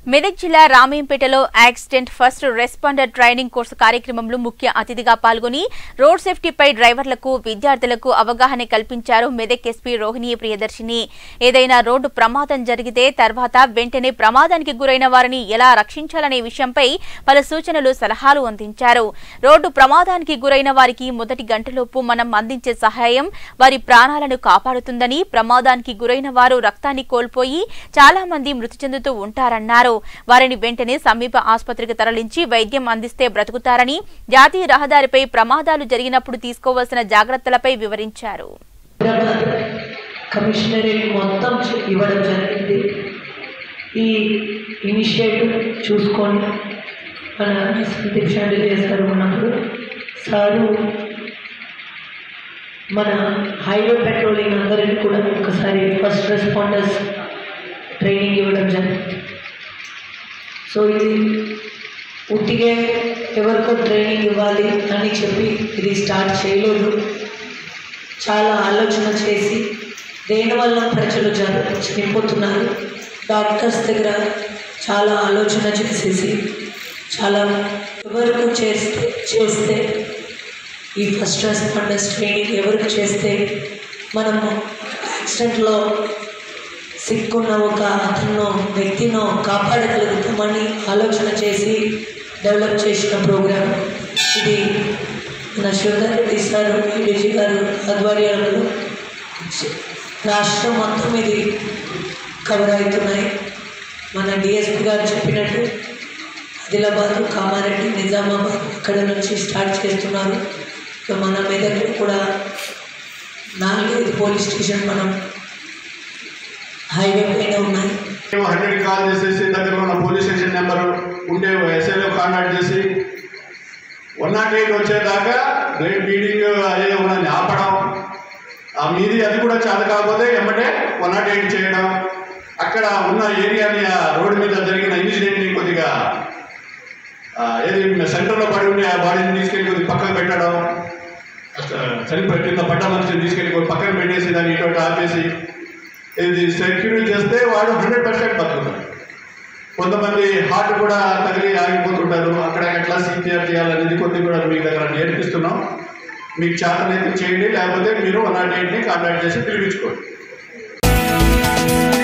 మెదక్ జిల్లా రామేంపేటలో accident first responder training course కార్యక్రమంలో ముఖ్య అతిథిగా పాల్గొని రోడ్ సేఫ్టీపై డ్రైవర్లకు విద్యార్థులకు అవగాహన కల్పించారు మెదక్ ఎస్పీ రోహిణి ప్రియదర్శిని ఏదైనా రోడ్డు ప్రమాదం జరిగితే తర్వాత వెంటనే ప్రమాదానికి గురైన వారిని ఎలా రక్షించాలనే విషయంపై పలు సూచనలు సలహాలు అందించారు రోడ్డు ప్రమాదానికి గురైన వారికి మొదటి గంటలోపు మనం అందించే సహాయం వారి ప్రాణాలను కాపాడుతుందని ప్రమాదానికి గురైన వారు రక్తాన్ని కోల్పోయి చాలా మంది మృతి చెందుతూ ఉంటారన్నారు వారిని వెంటనే సమీప ఆసుపత్రికి తరలించి వైద్యం అందిస్తే బ్రతుకుతారని జాతీయ రహదారిపై ప్రమాదాలు జరిగినప్పుడు తీసుకోవాల్సిన జాగ్రత్తలపై వివరించారు హైదరాబాద్ కమిషనరేట్ మొత్తం చే- ఇవ్వడం జరిగింది ఈ ఇనిషియేటివ్ చూసుకొని మన సందీప్ షాండిల్ సార్ ఉన్నప్పుడు సారు మన హైవే పెట్రోలింగ్ అందరికీ కూడా ఒకసారి ఫస్ట్ రెస్పాండర్స్ ట్రైనింగ్ ఇవ్వడం జరిగింది సో ఇది ఉట్టిగే ఎవరికో ట్రైనింగ్ ఇవ్వాలి అని చెప్పి ఇది స్టార్ట్ చేయలేదు చాలా ఆలోచన చేసి దేనివల్ల ప్రజలు జరు చనిపోతున్నారు డాక్టర్స్ దగ్గర చాలా ఆలోచన చేసేసి చాలా ఎవరికి చేస్తే చేస్తే ఈ ఫస్ట్ రెస్పాండర్స్ ట్రైనింగ్ ఎవరికి చేస్తే మనము యాక్సిడెంట్లో సిక్కున్న ఒక అతను వ్యక్తినో కాపాడగలుగుతామని ఆలోచన చేసి డెవలప్ చేసిన ప్రోగ్రామ్ ఇది మన శివధర్ రెడ్డి సార్ ఈడీజీ గారు ఆధ్వర్యంలో రాష్ట్రం మొత్తం ఇది కవర్ అవుతున్నాయి మన డిఎస్పి గారు చెప్పినట్టు ఆదిలాబాద్ కామారెడ్డి నిజామాబాద్ ఇక్కడ నుంచి స్టార్ట్ చేస్తున్నారు సో మన మెదక్లో కూడా నాలుగైదు పోలీస్ స్టేషన్ మనం హైవే పైన ఉన్నాయి మేము హండ్రెడ్ కాల్ చేసేసి దగ్గర ఉన్న పోలీస్ స్టేషన్ నెంబర్ ఉండే ఎస్ఐలో కాంటాక్ట్ చేసి వన్ నాట్ ఎయిట్ వచ్చేదాకా రేట్ మీటింగ్ అదే ఉన్నది ఆపడం ఆ మీది అది కూడా చేత కాకపోతే ఎమ్మటే వన్ నాట్ ఎయిట్ చేయడం అక్కడ ఉన్న ఏరియాని ఆ రోడ్డు మీద జరిగిన ఇన్సిడెంట్ని కొద్దిగా ఆ, ఏది సెంటర్లో పడి ఉండే ఆ బాడీని తీసుకెళ్ళి కొద్దిగా పక్కన పెట్టడం అసలు చనిపోయి కింద పడ్డ మనిషిని తీసుకెళ్ళి కొద్ది పక్కన పెట్టేసి దాన్ని ఇటు అటు ఆపేసి ఇది సెక్యూరిటీ చేస్తే వాడు హండ్రెడ్ పర్సెంట్ బతుకుతాడు కొంతమంది హార్ట్ కూడా తగిలి ఆగిపోతుంటారు అక్కడ ఎట్లా సిపిఆర్ చేయాలనేది కొద్ది కూడా మీ దగ్గర నేర్పిస్తున్నాం మీకు చేతనైతే చేయండి లేకపోతే మీరు వన్ నాట్ ఎయిట్ని కాంటాక్ట్ చేసి పిలిపించుకోండి